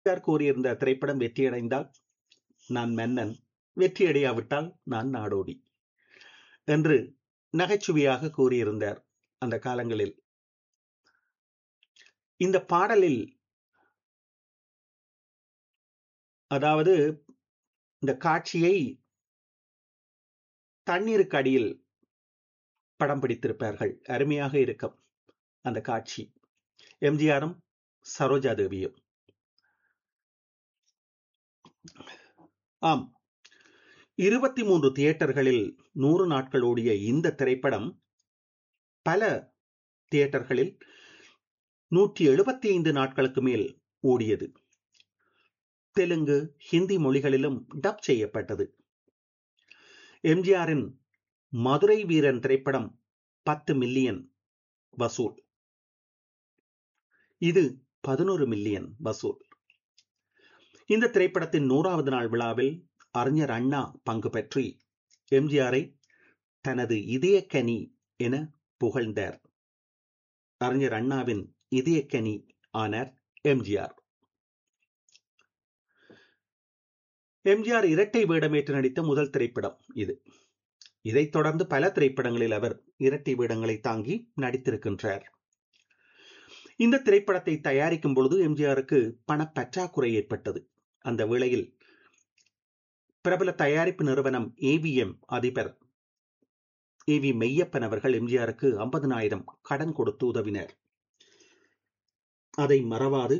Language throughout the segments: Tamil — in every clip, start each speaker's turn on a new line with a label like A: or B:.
A: எம்ஜிஆர் கூறியிருந்த திரைப்படம் வெற்றியடைந்தால் நான் மன்னன் வெற்றியடையாவிட்டால் நான் நாடோடி என்று நகைச்சுவையாக கூறியிருந்தார் அந்த காலங்களில் இந்த பாடலில் அதாவது இந்த காட்சியை தண்ணீருக்கு அடியில் படம் பிடித்திருப்பார்கள் அருமையாக இருக்கும் அந்த காட்சி எம்ஜிஆரும் சரோஜா தேவியும் ஆம் இருபத்தி மூன்று தியேட்டர்களில் நூறு நாட்கள் ஓடிய இந்த திரைப்படம் பல தியேட்டர்களில் நூற்றி எழுபத்தி ஐந்து நாட்களுக்கு மேல் ஓடியது தெலுங்கு ஹிந்தி மொழிகளிலும் டப் செய்யப்பட்டது எம்ஜிஆரின் மதுரை வீரன் திரைப்படம் பத்து மில்லியன் வசூல் இது பதினோரு மில்லியன் வசூல் இந்த திரைப்படத்தின் நூறாவது நாள் விழாவில் அறிஞர் அண்ணா பங்கு பற்றி எம்ஜிஆரை தனது இதயக்கனி என புகழ்ந்தார் அறிஞர் அண்ணாவின் இதயக்கனி ஆனார் எம்ஜிஆர் எம்ஜிஆர் இரட்டை வேடமேற்று நடித்த முதல் திரைப்படம் இது இதைத் தொடர்ந்து பல திரைப்படங்களில் அவர் இரட்டை வேடங்களை தாங்கி நடித்திருக்கின்றார் இந்த திரைப்படத்தை தயாரிக்கும் பொழுது எம்ஜிஆருக்கு பணப்பற்றாக்குறை ஏற்பட்டது அந்த வேளையில் பிரபல தயாரிப்பு நிறுவனம் ஏவிஎம் அதிபர் ஏ வி மெய்யப்பன் அவர்கள் எம்ஜிஆருக்கு ஐம்பதனாயிரம் கடன் கொடுத்து உதவினர் அதை மறவாது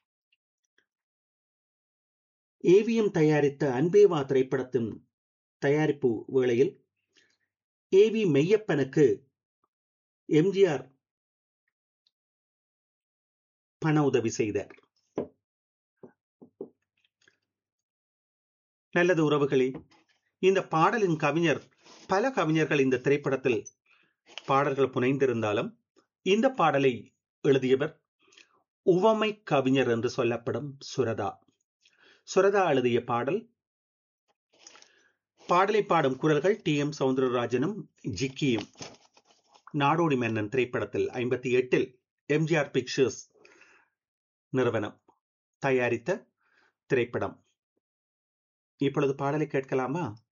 A: ஏவிஎம் தயாரித்த அன்பேவா திரைப்படத்தின் தயாரிப்பு வேளையில் ஏ வி மெய்யப்பனுக்கு எம்ஜிஆர் பண உதவி செய்தார் நல்லது உறவுகளே இந்த பாடலின் கவிஞர் பல கவிஞர்கள் இந்த திரைப்படத்தில் பாடல்கள் புனைந்திருந்தாலும் இந்த பாடலை எழுதியவர் உவமை கவிஞர் என்று சொல்லப்படும் சுரதா சுரதா எழுதிய பாடல் பாடலை பாடும் குரல்கள் டி எம் சவுந்தரராஜனும் ஜிக்கியும் நாடோடி மன்னன் திரைப்படத்தில் ஐம்பத்தி எட்டில் எம்ஜிஆர் பிக்சர்ஸ் நிறுவனம் தயாரித்த திரைப்படம் இப்பொழுது பாடலை கேட்கலாமா